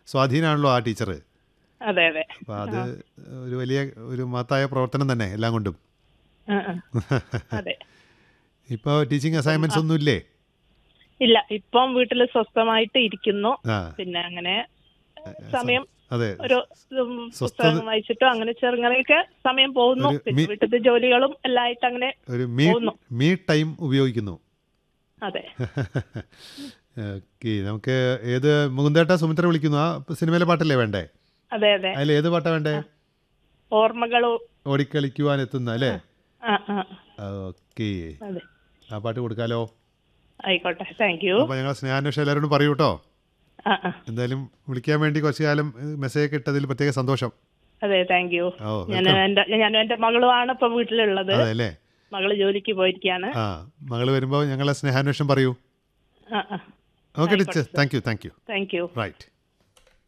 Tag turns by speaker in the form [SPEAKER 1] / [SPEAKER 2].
[SPEAKER 1] സ്വാധീനമാണല്ലോ ആ ടീച്ചർ
[SPEAKER 2] അതെ അതെ
[SPEAKER 1] അപ്പോൾ അത് ഒരു വലിയ ഒരു മഹത്തായ പ്രവർത്തനം തന്നെ എല്ലാം കൊണ്ടും
[SPEAKER 2] ആ, ആ. അതെ
[SPEAKER 1] ഇപ്പോൾ ടീച്ചിങ് അസൈൻമെന്റ്സ് ഒന്നും ഇല്ലേ
[SPEAKER 2] ഇല്ല ഇപ്പം വീട്ടിൽ സ്വസ്ഥമായിട്ട് ഇരിക്കുന്നു
[SPEAKER 1] ആ
[SPEAKER 2] പിന്നെ അങ്ങനെ സമയം
[SPEAKER 1] അതെ
[SPEAKER 2] ഒരു ഉം, പുസ്തകം വായിച്ചിട്ടോ അങ്ങനെ ചെറുങ്ങനെയൊക്കെ സമയം പോകുന്നു
[SPEAKER 1] ഒരു
[SPEAKER 2] പിന്നെ
[SPEAKER 1] മി-
[SPEAKER 2] വീട്ടിലത്തെ ജോലികളും എല്ലാം ആയിട്ട് അങ്ങനെ
[SPEAKER 1] ഒരു മീ
[SPEAKER 2] പോകുന്നു.
[SPEAKER 1] മീ ടൈം ഉപയോഗിക്കുന്നു
[SPEAKER 2] അതെ
[SPEAKER 1] ഓക്കെ നമുക്ക് ഏത് മുകുന്ദേട്ട സുമിത്ര വിളിക്കുന്നു ആ സിനിമയിലെ പാട്ടല്ലേ വേണ്ടേ
[SPEAKER 2] അതെ അതെ
[SPEAKER 1] അതിൽ ഏത് പാട്ടാ വേണ്ടേ
[SPEAKER 2] ഓർമ്മകളും
[SPEAKER 1] ഓടിക്കളിക്കുവാൻ എത്തുന്ന അല്ലേ
[SPEAKER 2] ആ ആ
[SPEAKER 1] ഓക്കെ
[SPEAKER 2] അതെ
[SPEAKER 1] ആ പാട്ട് കൊടുക്കാലോ
[SPEAKER 2] ആയിക്കോട്ടെ താങ്ക് യു
[SPEAKER 1] അപ്പോൾ ഞങ്ങൾ സ്നേഹാന്വേഷണം എല്ലാവരോടും പറയൂ കേട്ടോ
[SPEAKER 2] ആ ആ
[SPEAKER 1] എന്തായാലും വിളിക്കാൻ വേണ്ടി കുറച്ച് കാലം മെസ്സേജ് ഒക്കെ ഇട്ടതിൽ പ്രത്യേക സന്തോഷം
[SPEAKER 2] അതെ താങ്ക് യു
[SPEAKER 1] ഓ
[SPEAKER 2] ഞാൻ എന്റെ ഞാനും എന്റെ മകളുമാണ് ഇപ്പൊ വീട്ടിലുള്ളത്
[SPEAKER 1] അതെ അല്ലേ
[SPEAKER 2] മകള് ജോലിക്ക് പോയിരിക്കാണ്
[SPEAKER 1] ആ മകള് വരുമ്പോൾ ഞങ്ങളെ സ്നേഹാന്വേഷണം പറയൂ
[SPEAKER 2] ആ ആ
[SPEAKER 1] okay teacher thank you thank you
[SPEAKER 2] thank you
[SPEAKER 1] right